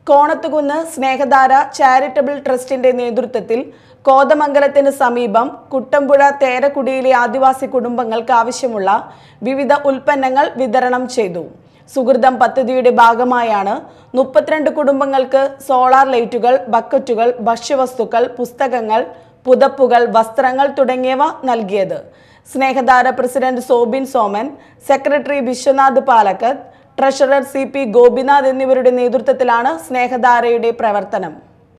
Konathukunnu സ്നേഹധാര charitable ട്രസ്റ്റിന്റെ നേതൃത്വത്തിൽ കോതമംഗലത്തിന് സമീപം കുട്ടമ്പുഴ തേരക്കുടിയിലെ ആദിവാസി കുടുംബങ്ങൾക്ക് ആവശ്യമുള്ള വിവിധ ഉൽപ്പന്നങ്ങൾ വിതരണം ചെയ്തു സുഹൃതം പദ്ധതിയുടെ ഭാഗമായാണ് മുപ്പത്തിരണ്ട് കുടുംബങ്ങൾക്ക് സോളാർ ലൈറ്റുകൾ ബക്കറ്റുകൾ ഭക്ഷ്യവസ്തുക്കൾ പുസ്തകങ്ങൾ പുതപ്പുകൾ വസ്ത്രങ്ങൾ തുടങ്ങിയവ നൽകിയത് Snehadhara president Sobin Soman secretary Vishwanath Palakkath treasurer C P Gopinath എന്നിവരുടെ നേതൃത്വത്തിലാണ് സ്നേഹധാരയുടെ പ്രവർത്തനം